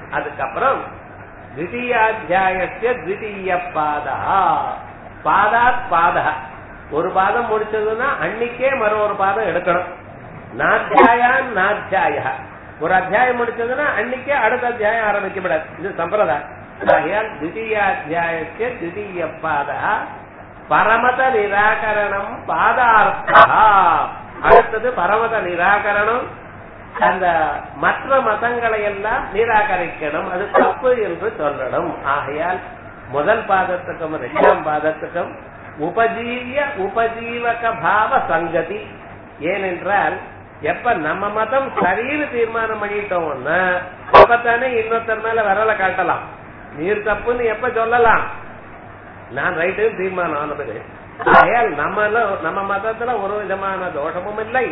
அதுக்கப்புறம் திவிதீயாத்தியாயத்திய திவிதீய பாதா பாதாத் பாதா ஒரு பாதம் முடிச்சதுன்னா அன்னைக்கே மறு ஒரு பாதம் எடுக்கணும் நாத்தியாயான் நாத்தியாய ஒரு அத்தியாயம் முடிச்சதுன்னா அன்னைக்கே அடுத்த அத்தியாயம் ஆரம்பிக்கப்படாது இது சம்பிரதாயம் ஆகையால் திவிதீயாத்தியாயத்திய திவிதீய பாதா பரமத நிராகரணம் பாதார்த்தா அடுத்தது பரமத நிராகரணம் அந்த மற்ற மதங்களை எல்லாம் நிராகரிக்கணும் அது தப்பு என்று சொல்லணும் ஆகையால் முதல் பாதத்துக்கும் இரண்டாம் பாதத்துக்கும் உபஜீவிய உபஜீவக பாவ சங்கதி ஏனென்றால் எப்ப நம்ம மதம் சரின்னு தீர்மானம் பண்ணிட்டோம்னா அப்பத்தானே இன்னொருத்தர் மேல விரல காட்டலாம் நீர் தப்புன்னு எப்ப சொல்லலாம் நான் ரைட்டு தீர்மானம் ஆனது ஆகையால் நம்மள நம்ம மதத்துல ஒரு விதமான தோஷமும் இல்லை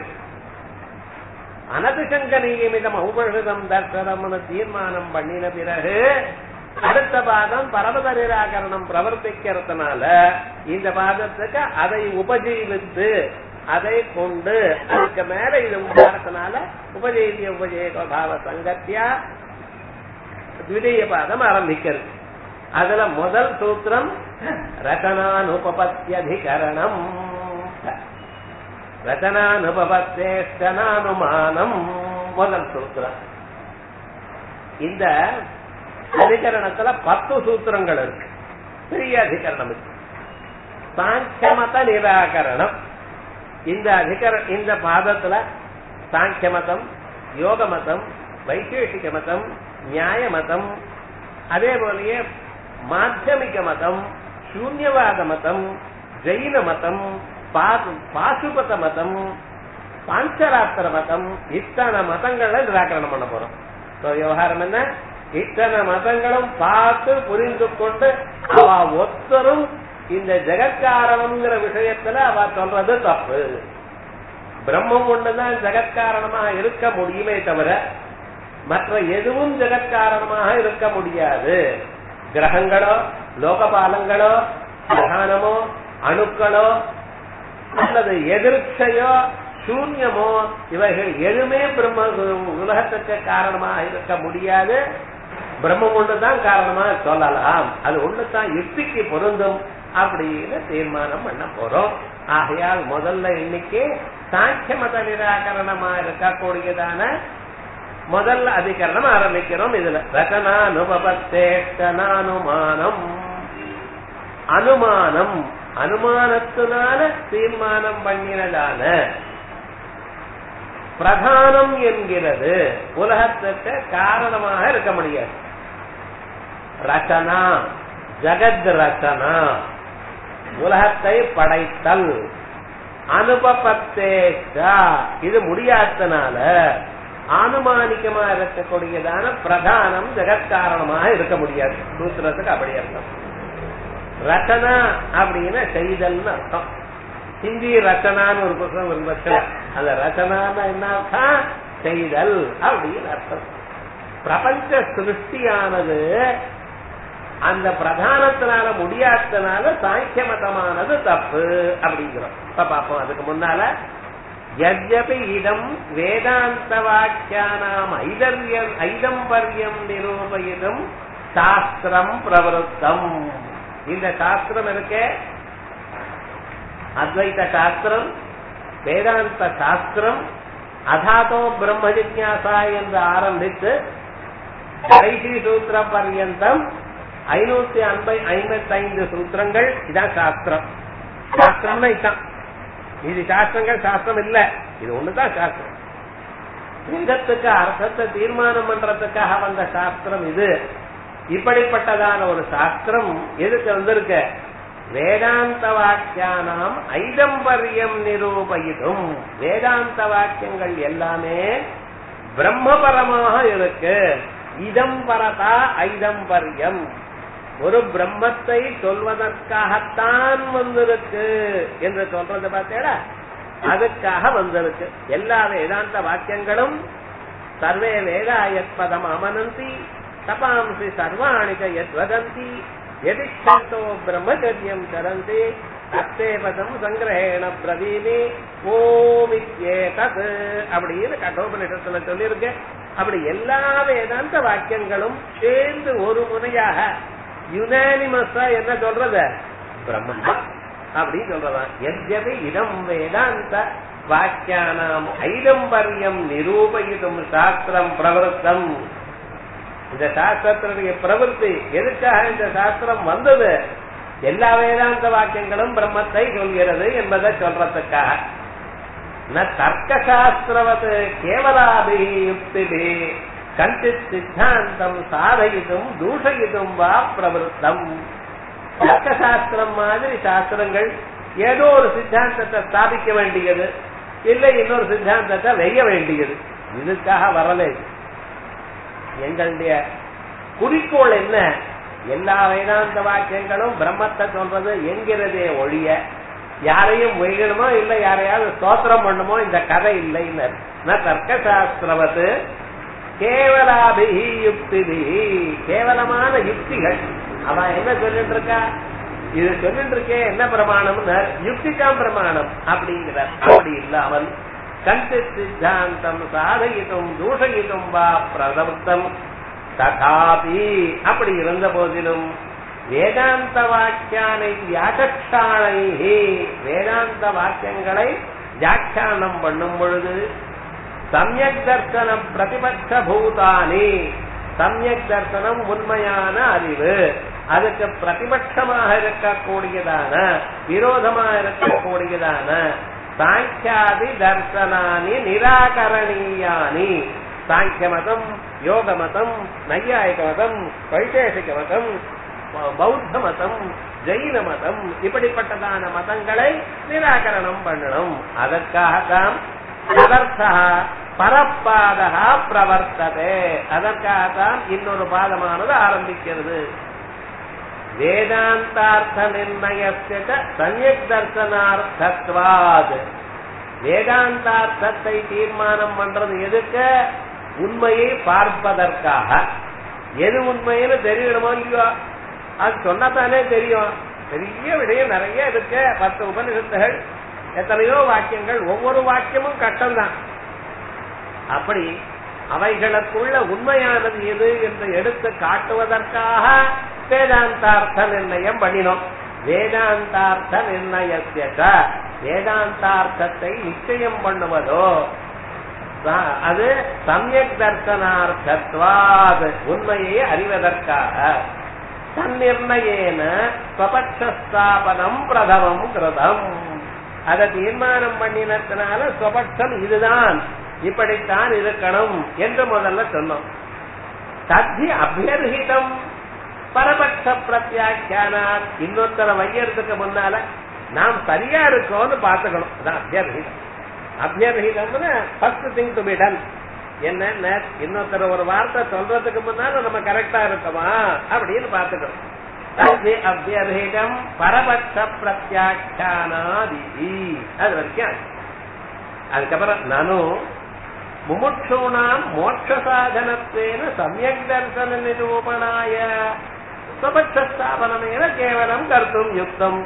அனதிசங்கனீயமிதம் ஔபழுதம் தர்சனம்னு தீர்மானம் பண்ணின பிறகு அடுத்த பாதம் பரமத நிராகரணம் பிரவர்த்திக்கிறதுனால இந்த பாதத்துக்கு அதை உபஜீவித்து அதை கொண்டு அதுக்கு மேல இது உண்டாரத்தினால உபஜீவிய உபஜீவ பாவ சங்கத்தியா திவிதீய பாதம் ஆரம்பிக்கிறது அதுல முதல் சூத்திரம் ரச்சனானுபபத்தியதிகரணம் ரச்சனானுபபத்தேஷ்டனானுமானம் முதல் சூத்திரம் இந்த அதிகரணத்துல பத்து சூத்திரங்கள் இருக்கு பெரிய அதிகரணம் இருக்கு சாங்கியமத நிராகரணம் இந்த அதிகர இந்த பாதத்துல சாங்கிய மதம் யோக மதம் வைசேஷிக மதம் நியாய மதம் அதே போலயே மாத்தியமிக மதம் சூன்யவாத மதம் ஜெயின மதம் பாசுபத மதம் பாஞ்சராத்திர மதம் இத்தனை மதங்களை நிராகரணம் பண்ண போறோம் விவகாரம் என்ன இத்தனை மதங்களும் பார்த்து புரிந்து கொண்டு அவ ஒத்தரும் இந்த ஜெகத்காரணம்ங்கிற விஷயத்துல அவ சொல்றது தப்பு பிரம்மம் ஒண்ணுதான் ஜெகத்காரணமாக இருக்க முடியுமே தவிர மற்ற எதுவும் ஜெகத்காரணமாக இருக்க முடியாது கிரகங்களோ லோகபாலங்களோ பிரதானமோ அணுக்களோ அல்லது எதிர்ச்சையோ சூன்யமோ இவைகள் எதுவுமே பிரம்ம உலகத்துக்கு காரணமாக இருக்க முடியாது பிரம்மம் ஒண்ணுதான் காரணமா சொல்லலாம் அது ஒண்ணுதான் யுக்திக்கு பொருந்தும் அப்படின்னு தீர்மானம் பண்ண போறோம் ஆகையால் முதல்ல இன்னைக்கு சாங்கிய மத நிராகரணமா இருக்கக்கூடியதான முதல் அதிகரணம் ஆரம்பிக்கிறோம் இதுல ரச்சனானுபத்தேஷ்டனானுமானம் அனுமானம் அனுமானத்தினால தீர்மானம் பண்ணினதான பிரதானம் என்கிறது உலகத்துக்கு காரணமாக இருக்க முடியாது ரச்சனா ஜகத் ரச்சனா உலகத்தை படைத்தல் அனுபபத்தேஷா இது முடியாதனால ஆனுமானிக்கமா இருக்கக்கூடியதான பிரதானம் ஜெகத்காரணமாக இருக்க முடியாது சூத்திரத்துக்கு அப்படி அர்த்தம் ரச்சனா அப்படின்னா செய்தல்னு அர்த்தம் ஹிந்தி ரச்சனான்னு ஒரு புத்தகம் இருந்துச்சு அந்த ரச்சனான்னு என்ன அர்த்தம் செய்தல் அப்படின்னு அர்த்தம் பிரபஞ்ச சிருஷ்டியானது அந்த பிரதானத்தினால முடியாதனால சாங்கிய மதமானது தப்பு அப்படிங்கிறோம் இப்ப பாப்போம் அதுக்கு முன்னால யஜ்யபி இதம் வேதாந்த வாக்கியானாம் ஐதர்யம் ஐதம்பர்யம் நிரூபயிதும் சாஸ்திரம் பிரவருத்தம் இந்த சாஸ்திரம் இருக்கே அத்வைத சாஸ்திரம் வேதாந்த சாஸ்திரம் அதாதோ பிரம்ம ஜிக்யாசா என்று ஆரம்பித்து கடைசி சூத்திர பர்யந்தம் ஐநூத்தி ஐம்பை ஐம்பத்தி ஐந்து சூத்திரங்கள் இதான் சாஸ்திரம் சாஸ்திரம்னா இதுதான் இது சாஸ்திரங்கள் சாஸ்திரம் இல்ல இது ஒண்ணுதான் சாஸ்திரம் வேதத்துக்கு அர்த்தத்தை தீர்மானம் பண்றதுக்காக வந்த சாஸ்திரம் இது இப்படிப்பட்டதான ஒரு சாஸ்திரம் எதுக்கு வந்திருக்க வேதாந்த வாக்கியானாம் ஐதம்பரியம் நிரூபயிதும் வேதாந்த வாக்கியங்கள் எல்லாமே பிரம்மபரமாக இருக்கு இதம் பரதா ஐதம்பரியம் ஒரு பிரம்மத்தை சொல்வதற்காகத்தான் வந்திருக்கு என்று சொல்றது பார்த்தேடா அதுக்காக வந்திருக்கு எல்லா வேதாந்த வாக்கியங்களும் சர்வே வேதாயத்பதம் அமனந்தி தபாம்சி சர்வாணிக யத்வதந்தி எதிச்சந்தோ பிரம்மச்சரியம் சரந்தி தத்தே பதம் சங்கிரகேண பிரவீமி ஓமித்யேதத் அப்படின்னு கட்டோபனிஷத்துல சொல்லியிருக்கு அப்படி எல்லா வேதாந்த வாக்கியங்களும் சேர்ந்து ஒரு முறையாக யுனானிமஸா என்ன சொல்றது பிரம்மன் தான் அப்படின்னு சொல்றதான் எத்யபி இதம் வேதாந்த வாக்கியானாம் ஐதம்பரியம் நிரூபயிதும் சாஸ்திரம் பிரவருத்தம் இந்த சாஸ்திரத்தினுடைய பிரவருத்தி எதுக்காக இந்த சாஸ்திரம் வந்தது எல்லா வேதாந்த வாக்கியங்களும் பிரம்மத்தை சொல்கிறது என்பதை சொல்றதுக்காக ந தர்க்கசாஸ்திரவது கேவலாபி யுக்திபி கஞ்சித் சித்தாந்தம் சாதயிதும் தூஷயிதும் வா பிரவருத்தம் தர்க்கசாஸ்திரம் மாதிரி சாஸ்திரங்கள் ஏதோ ஒரு சித்தாந்தத்தை ஸ்தாபிக்க வேண்டியது இல்லை இன்னொரு சித்தாந்தத்தை வெய்ய வேண்டியது இதுக்காக வரல இது. எங்களுடைய குறிக்கோள் என்ன எல்லா வேதாந்த வாக்கியங்களும் பிரம்மத்தை சொல்றது என்கிறதே ஒழிய யாரையும் வெய்யணுமோ இல்ல யாரையாவது ஸ்தோத்திரம் பண்ணுமோ இந்த கதை இல்லைன்னு ந தர்க்கசாஸ்திரவத்து கேவலாபிஹி யுக்திபி கேவலமான யுக்திகள் அவன் என்ன சொல்லிட்டு இருக்கா இது சொல்லிட்டு இருக்கே என்ன பிரமாணம்னு யுக்திக்காம் பிரமாணம் அப்படிங்கிறார் அப்படி இல்லாமல் கஞ்சித் சித்தாந்தம் சாதயித்தும் தூஷயித்தும் வா பிரதப்தம் ததாபி அப்படி இருந்த போதிலும் வேதாந்த வாக்கியானை வியாகட்சாணை வேதாந்த வாக்கியங்களை வியாக்கியானம் பண்ணும் பொழுது சமயக் தர்சனம் பிரதிபட்ச பூதானி சமயக் தர்சனம் உண்மையான அறிவு அதுக்கு பிரதிபட்சமாக இருக்கக்கூடியதான விரோதமாக இருக்கக்கூடியதான சாங்கியாதி தர்சனானி நிராகரணீயானி சாங்கிய மதம் யோக மதம் நையாயிக மதம் வைசேஷிக மதம் பௌத்த மதம் ஜெயின மதம் இப்படிப்பட்டதான மதங்களை நிராகரணம் பண்ணணும் அதற்காகத்தான் அதர்த்தா பரப்பாதகா பிரவர்த்ததே அதற்காகத்தான் இன்னொரு பாதமானது ஆரம்பிக்கிறது வேதாந்தார்த்த நிர்ணயத்த சமயக் தர்சனார்த்தத்வாத் வேதாந்தார்த்தத்தை தீர்மானம் பண்றது எதுக்கு உண்மையை பார்ப்பதற்காக எது உண்மைன்னு தெரியணுமோ இல்லையோ அது சொன்னதானே தெரியும் பெரிய விடயம் நிறைய இருக்கு பத்து உபனிஷத்துகள் எத்தனையோ வாக்கியங்கள் ஒவ்வொரு வாக்கியமும் கட்டம்தான் அப்படி அவைகளுக்குள்ள உண்மையானது எது என்று எடுத்து காட்டுவதற்காக வேதாந்தார்த்த நிர்ணயம் பண்ணினோம் வேதாந்தார்த்த நிர்ணயத்திய வேதாந்தார்த்தத்தை நிச்சயம் பண்ணுவதோ அது சமயக் தர்சனார்த்தத்வாது உண்மையை அறிவதற்காக தன்னிர்ணயேன ஸ்வபட்சஸ்தாபனம் பிரதமம் கிருதம் அதை தீர்மானம் பண்ணினதுனால ஸ்வபட்சம் இதுதான் இப்படித்தான் இருக்கணும் என்று முதல்ல சொன்னோம் தத்தி அபியர்ஹிதம் பரபட்ச பிரத்யாக்கியானா இன்னொருத்தர வையறதுக்கு முன்னால நாம் சரியா இருக்கோம்னு பாத்துக்கணும் அதான் அபியர்ஹிதம் அபியர்ஹிதம்னு first thing to be done என்ன இன்னொருத்தர் ஒரு வார்த்தை சொல்றதுக்கு முன்னால நம்ம கரெக்டா இருக்கோமா அப்படின்னு பாத்துக்கணும் தத்தி அபியர்ஹிதம் பரபட்ச பிரத்யாக்கியானாதி அது வரைக்கும் அதுக்கப்புறம் நானும் முமுட்சூணாம் மோட்ச சாதனத்தேன சமயக் தர்சன நிரூபணாய ஸ்வபட்சஸ்தாபனமேன கேவலம் கர்த்தும் யுக்தம்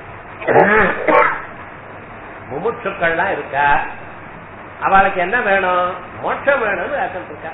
முமுட்சுக்கள்லாம் இருக்கா அவளுக்கு என்ன வேணும் மோட்சம் வேணும்னு அர்த்தம் இருக்கா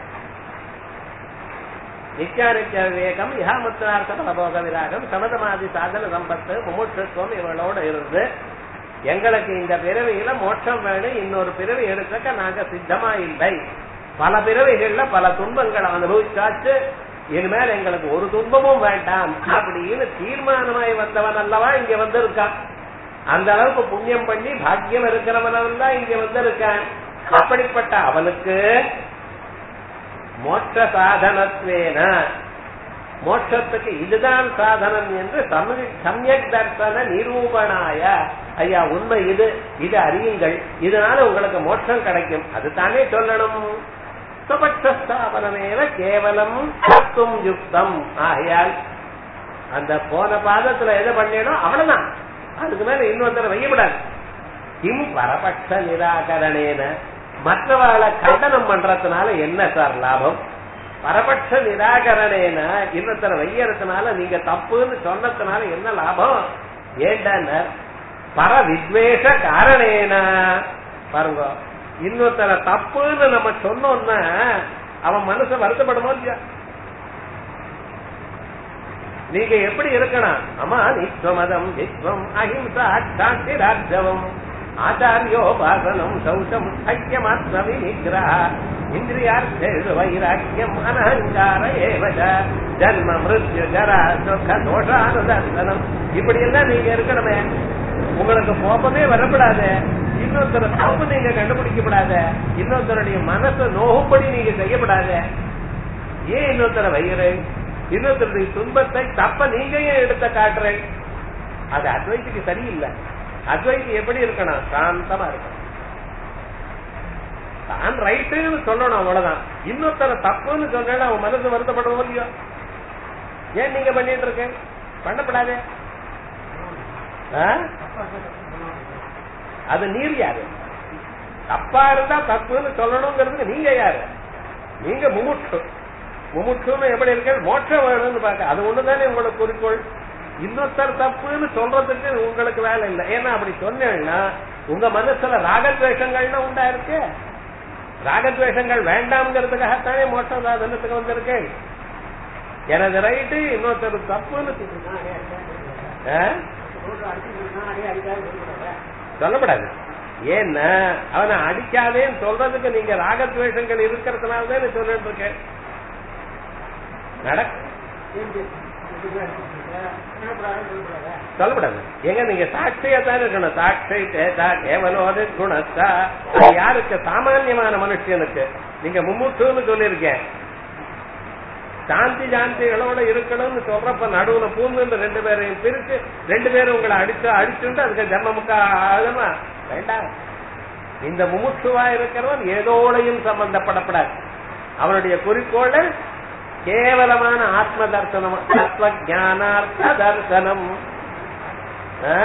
நித்யானித்ய விவேகம் இஹாமுத்திரார்த்த பலபோக விராகம் சமதமாதி சாதன சம்பத்து முமுட்சத்துவம் இவளோட இருந்து எங்களுக்கு இந்த பிறவியில மோட்சம் வேணும் இன்னொரு பிறவி எடுக்க நாங்க சித்தமா இல்லை பல பிறவிகள்ல பல துன்பங்களை அனுபவிச்சாச்சு இனிமேல் எங்களுக்கு ஒரு துன்பமும் வேண்டாம் அப்படின்னு தீர்மானமாய் வந்தவன் அல்லவா இங்க வந்திருக்கான் அந்த அளவுக்கு புண்ணியம் பண்ணி பாக்கியம் இருக்கிறவன் தான் இங்க வந்திருக்கான் அப்படிப்பட்ட அவனுக்கு மோட்ச சாதனத்வேன மோட்சத்துக்கு இதுதான் சாதனம் என்று சமயக் தர்சன நிரூபணாய ஐயா உண்மை இது இது அறியுங்கள் இதனால உங்களுக்கு மோட்சம் கிடைக்கும் அது தானே சொல்லணும் சுபட்சஸ்தாபனமேவ கேவலம் கர்த்தும் யுக்தம் ஆகையால் அந்த போன பாதத்துல எதை பண்ணணும் அவ்வளவுதான் அதுக்கு மேல இன்னொருத்தர வையப்படாது கிம் பரபட்ச நிராகரணேன மற்றவர்களை கண்டனம் பண்றதுனால என்ன சார் லாபம் பரபட்ச நிராகரணேன இன்னொருத்தர வையறதுனால நீங்க தப்புன்னு சொன்னதுனால என்ன லாபம் ஏண்டான பர வித்வேஷ காரணேன பாருங்க இன்னொருத்தர தப்புன்னு நம்ம சொன்னோம்னா அவன் மனசு வருத்தப்படுமோ இல்லையா நீங்க எப்படி இருக்கணும் அம்மா நித்வமதம் விஸ்வம் அஹிம்சா சாந்தி ராஜவம் ஆச்சாரியோபாசனம் சௌசம் ஐக்கியமாத்ம விநிகிரஹ இந்திரியார்த்தேஷு வைராக்கியம் அனஹங்கார ஏவஜ ஜன்ம மிருத்யு ஜரா சுக தோஷானுதர்சனம் இப்படி எல்லாம் நீங்க இருக்கணுமே உங்களுக்கு கோபமே வரப்படாது இன்னொருத்தர தப்பு நீங்க கண்டுபிடிக்கப்படாத இன்னொருத்தருடைய மனசை நோகும்படி நீங்க செய்யப்படாத ஏன் இன்னொருத்தர வைகிறேன் இன்னொருத்தருடைய துன்பத்தை தப்ப நீங்க ஏன் எடுத்த காட்டுறேன் அது அத்வைத்துக்கு சரியில்லை அத்வைத்து எப்படி இருக்கணும் சாந்தமா இருக்கணும் தான் ரைட்டுன்னு சொல்லணும் அவ்வளவுதான் இன்னொருத்தர தப்புன்னு சொன்னா அவன் மனசு வருத்தப்படுவோம் இல்லையோ ஏன் நீங்க பண்ணிட்டு இருக்க பண்ணப்படாதே ஆ? அது நீர் யாரு தப்பா இருந்தா தப்புன்னு சொல்லணுங்கிறதுக்கு நீங்க யாரு நீங்க முமுட்சு முமுட்சுன்னு எப்படி இருக்க மோட்சம் வேணும்னு பாக்க அது ஒண்ணுதானே உங்களுக்கு குறிக்கோள் இன்னொருத்தர் தப்புன்னு சொல்றதுக்கு உங்களுக்கு வேலை இல்லை ஏன்னா அப்படி சொன்னேன்னா உங்க மனசுல ராகத்வேஷங்கள்னா உண்டா இருக்கு ராகத்வேஷங்கள் வேண்டாம்ங்கிறதுக்காகத்தானே மோட்ச சாதனத்துக்கு வந்திருக்கேன் எனது ரைட்டு இன்னொருத்தர் தப்புன்னு ஆ? சொல்லப்படாது ஏன்னா அவனை அடிக்காதேன்னு சொல்றதுக்கு நீங்க ராகத்வேஷங்கள் இருக்கிறதுனால தான் சொல்லிட்டு இருக்கேன் நடக்க சொல்லப்படாது எங்க நீங்க சாட்சியா தான் இருக்கணும் சாட்சி கேட்டா கேவலோது குணத்தா அது யாருக்கு சாமான்யமான மனுஷனுக்கு நீங்க மும்மூற்றுன்னு சொல்லியிருக்கேன் சாந்தி சாந்திகளோட இருக்கணும்னு சொல்றப்ப நடுவுல பூந்து ரெண்டு பேரையும் பிரிச்சு ரெண்டு பேரும் உங்களை அடிச்சு அடிச்சுட்டு அதுக்கு ஜன்மமுக்கா ஆகுமா வேண்டாம் இந்த முமுட்சுவா இருக்கிறவன் ஏதோடையும் சம்பந்தப்படப்படாது அவனுடைய குறிக்கோள் கேவலமான ஆத்ம தர்சனம் தத்துவ ஞானார்த்த தர்சனம் ஆ?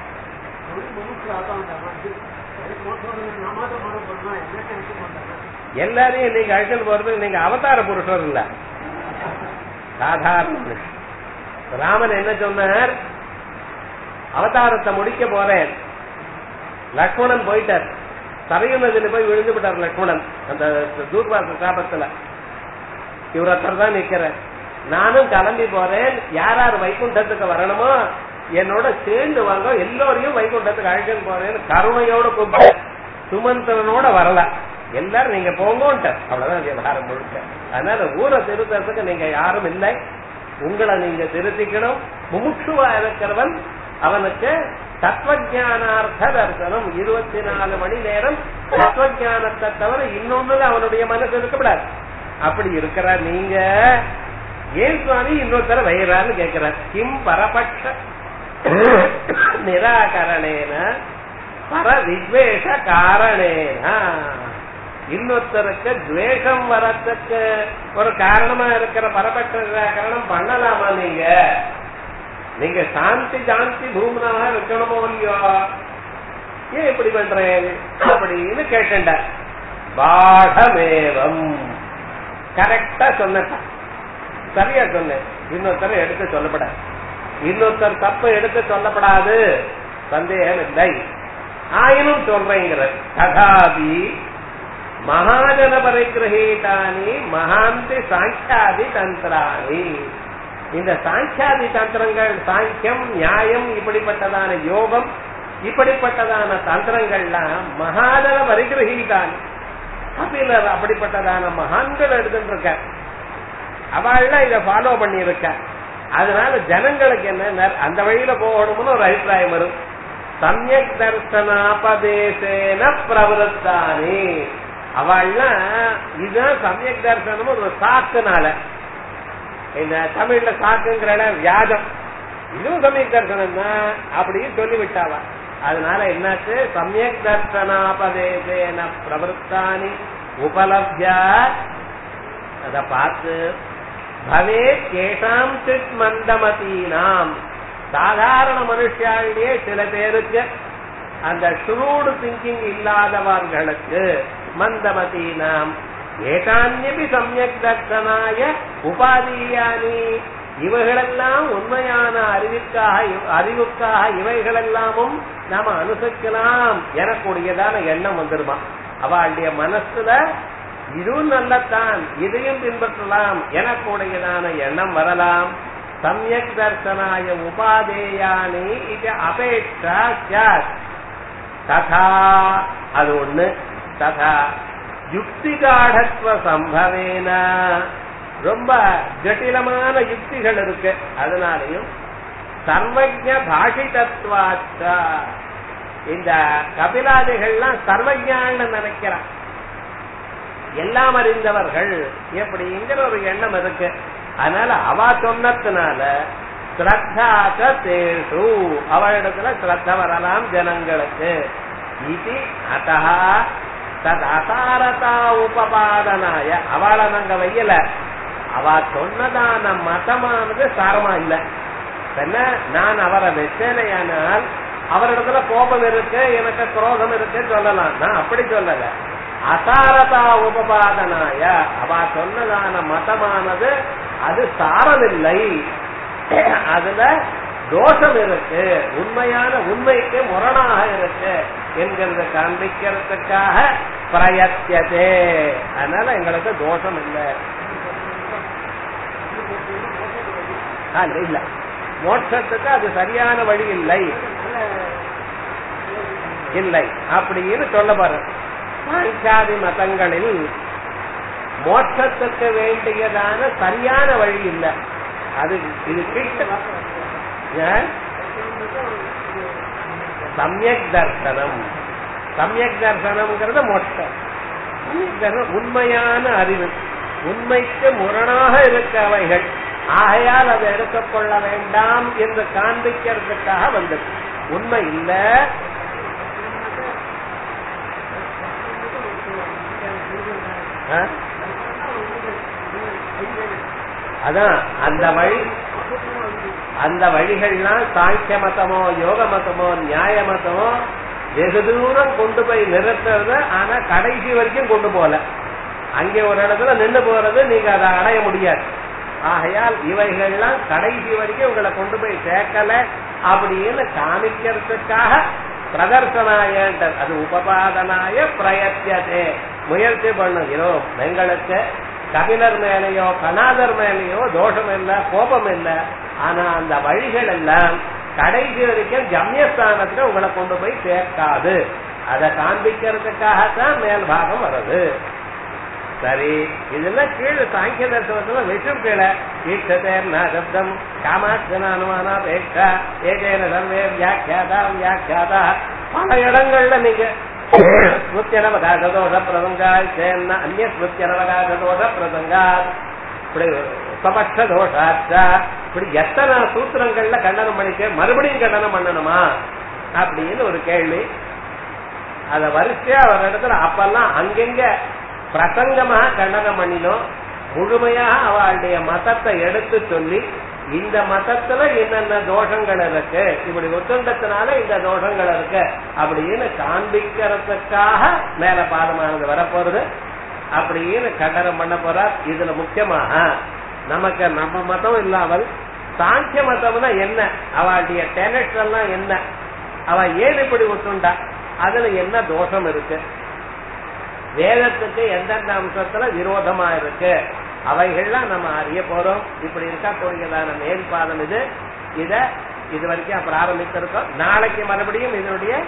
எல்லாரையும் நீங்க அழைச்சிட்டு போறது நீங்க அவதார புருஷர் இல்ல சாதாரண மனுஷன். ராமன் என்ன சொன்னார் அவதாரத்தை முடிக்க போறேன் லக்ஷ்மணன் போயிட்டார் சரையு நதியில போய் விழுந்து விட்டார் லக்ஷ்மணன் அந்த தூர்வாச சாபத்துல இவரத்தர் தான் நிக்கிறேன் நானும் கிளம்பி போறேன் யார் யார் வைகுண்டத்துக்கு வரணுமோ என்னோட சேர்ந்து வாங்க எல்லோரையும் வைகுண்டத்துக்கு அழைச்சிட்டு போறேன்னு கருணையோட கூப்பிட்டு சுமந்திரனோட வரல எல்லாரும் நீங்க போங்கோன்ட்டார் அவ்வளவுதான் விவகாரம் முழுக்க அதனால ஊரை திருத்தறதுக்கு நீங்க யாரும் இல்லை உங்களை நீங்க திருத்திக்கணும் முமுட்சுவா இருக்கிறவன் அவனுக்கு தத்துவஜானார்த்த தர்சனம் இருபத்தி நாலு மணி நேரம் தத்துவஜானத்தை தவிர இன்னொன்னு அவனுடைய மனசு இருக்கக்கூடாது அப்படி இருக்கிற நீங்க ஏன் சுவாமி இன்னொருத்தர வயிறான்னு கேட்கிறார் கிம் பரபட்ச நிராகரணேன பர வித்வேஷ காரணேன இன்னொருத்தருக்கு துவேஷம் வரத்துக்கு ஒரு காரணமா இருக்கிற பரபட்ச நிராகரணம் பண்ணலாமா நீங்க நீங்க சாந்தி சாந்தி பூமனாக இருக்கணுமோ இல்லையோ ஏன் இப்படி பண்றேன் அப்படின்னு கேட்டேன்டா பாடமேவம் கரெக்டா சொன்னேன் சரியா சொன்னேன் இன்னொருத்தர் எடுத்து சொல்லப்படாது இன்னொருத்தர் தப்பு எடுத்து சொல்லப்படாது சந்தேகம் இல்லை ஆயினும் சொல்றேங்கிற ததாபி மகாஜன பரிகிரகீட்டானி மகாந்தி சாங்கியாதி தந்திராணி இந்த சாங்கியாதி தந்திரங்கள் சாங்கியம் நியாயம் இப்படிப்பட்டதான யோகம் இப்படிப்பட்டதான தந்திரங்கள்லாம் மகாஜன பரிகிரகீட்டானி கபிலர் அப்படிப்பட்டதான மகான்கள் எடுத்துட்டு இருக்க அவள்லாம் இதை ஃபாலோ பண்ணி இருக்க அதனால ஜனங்களுக்கு என்ன அந்த வழியில போகணும்னு ஒரு அபிப்பிராயம் வரும் சமயக் தர்சனாபதேசேன பிரவருத்தானே அவள்லாம் இதுதான் சமயக் தர்சனம் ஒரு சாக்குனால இந்த தமிழ்ல சாக்குங்கிற வியாதம் இதுவும் சமயக் தர்சனம் தான் அப்படின்னு சொல்லிவிட்டாவா அதனால என்னாச்சு சமயக் தர்சனாபதேசேன பிரவருத்தானி உபலப்தியா அத பார்த்து பவே கேஷாம் சித் மந்தமதீனாம் சாதாரண மனுஷாலேயே சில பேருக்கு அந்த ஷுரூடு திங்கிங் இல்லாதவர்களுக்கு மந்தமதீனாம் ஏகான்யபி சமயக் தர்சனாய உபாதீயானி இவைகளெல்லாம் உண்மையான அறிவிற்காக அறிவுக்காக இவைகளெல்லாமும் நாம அனுசரிக்கலாம் எனக்கூடியதான எண்ணம் வந்துருமா அவளுடைய மனசுல இதுவும் நல்லத்தான் இதையும் பின்பற்றலாம் எனக்கூடியதான எண்ணம் வரலாம் சமயக் தர்சனாய உபாதேயானி இது அபேட்சா சாத் ததா அது ஒண்ணு ததா யுக்திகாடத்வ சம்பவேன ரொம்ப ஜட்டிலமான யுக்திகள் இருக்கு அதனாலையும் சர்வஜ பாஷிதத்வாச்ச இந்த கபிலாதிகள்லாம் சர்வஜான்னு நினைக்கிறான் எல்லாம் அறிந்தவர்கள் எப்படிங்கிற ஒரு எண்ணம் இருக்கு அதனால அவ சொன்னதுனால ஸ்ரத்தாச்ச தேஷு அவளிடத்துல ஸ்ரத்த வரலாம் ஜனங்களுக்கு இது அத்தா தத் அசாரதா உபபாதனாய அவளை நாங்க வையல அவ சொன்னதான மதமானது சாரமா இல்ல என்ன நான் அவரை வெச்சேனையானால் அவரிடத்துல கோபம் இருக்கு எனக்கு குரோதம் இருக்கு சொல்லலாம் நான் அப்படி சொல்லல அசாரதா உபபாதனாய அவ சொன்னதான மதமானது அது சாரமில்லை அதுல தோஷம் இருக்கு உண்மையான உண்மைக்கு முரணாக இருக்கு என்கிறத காண்பிக்கிறதுக்காக பிரயத்தியதே அதனால எங்களுக்கு தோஷம் இல்லை ஆ, இல்ல, இல்ல மோட்சத்துக்கு அது சரியான வழி இல்லை இல்லை அப்படின்னு சொல்ல போற சாங்கியாதி மதங்களில் மோட்சத்துக்கு வேண்டியதான சரியான வழி இல்லை அது இது கிட்ட ஏன்? சமயக் தர்சனம் சமயக் தர்சனம்ங்கிறது மோட்சம் சமயக் தர்சனம் உண்மையான அறிவு உண்மைக்கு முரணாக இருக்க அவைகள் ஆகையால் அதை எடுத்துக்கொள்ள வேண்டாம் என்று காண்பிக்கிறதுக்காக வந்தது உண்மை இல்ல ஆ? அதான் அந்த வழி அந்த வழிகள்லாம் சாங்கிய மதமோ யோக மதமோ நியாய மதமோ வெகு தூரம் கொண்டு போய் நிறுத்துறது ஆனா கடைசி வரைக்கும் கொண்டு போல அங்கே ஒரு இடத்துல நின்று போறது நீங்க அதை அடைய முடியாது ஆகையால் இவைகள்லாம் கடைசி வரைக்கும் உங்களை கொண்டு போய் சேர்க்கல அப்படின்னு காமிக்கிறதுக்காக பிரதர்சனாய அது உபபாதனாய பிரயத்தியதே முயற்சி பண்ணுகிறோம் எங்களுக்கு கபிலர் மேலேயோ கணாதர் மேலேயோ தோஷம் இல்ல கோபம் இல்ல ஆனா அந்த வழிகள் எல்லாம் கடைசி வரைக்கும் கம்யஸ்தானத்துல உங்களை கொண்டு போய் சேர்க்காது அதை காண்பிக்கிறதுக்காகத்தான் மேல் பாகம் வருது சரி இதெல்லாம் கீழே சாங்கிய தர்சனத்துல விஷம் கீழே ஈட்சதேர்னா சப்தம் காமாட்சன அனுமானாபேட்சா ஏதேன சர்வே வியாக்கியாதா வியாக்கியாதா பல இடங்கள்ல நீங்க ஸ்மிருத்தியனவகாச தோஷ பிரசங்கா சேன்னா அந்நிய ஸ்மிருத்தியனவகாச தோஷ பிரசங்கா இப்படி சபக்ஷ தோஷாச்சா இப்படி எத்தனை சூத்திரங்கள்ல கண்டனம் பண்ணிக்க மறுபடியும் கண்டனம் பண்ணணுமா அப்படின்னு ஒரு கேள்வி அத வரிசையா ஒரு இடத்துல அப்பெல்லாம் அங்கெங்க பிரசங்கமா கண்டனம் பண்ணினோம் முழுமையாக அவளுடைய மதத்தை எடுத்து சொல்லி இந்த மதத்துல என்னென்ன தோஷங்கள் இருக்கு இப்படி ஒத்துண்டத்தினால இந்த தோஷங்கள் இருக்கு அப்படின்னு காண்பிக்கிறதுக்காக மேல பாதமானது வரப்போறது அப்படின்னு கண்டனம் பண்ண போறார் இதுல முக்கியமாக நமக்கு நம்ம மதம் இல்லாமல் சாங்கிய மதம்னா என்ன அவளுடைய டெனட்ஸ் எல்லாம் என்ன அவ ஏன் இப்படி ஒத்துண்டா அதுல என்ன தோஷம் இருக்கு வேதத்துக்கு எந்தெந்த அம்சத்துல விரோதமா இருக்கு அவைகள்லாம் நம்ம அறிய போறோம் இப்படி இருக்கக்கூடியதான மேல் பாதம் இது இத இது வரைக்கும் அப்புறம் ஆரம்பித்திருக்கோம் நாளைக்கு மறுபடியும் இதனுடைய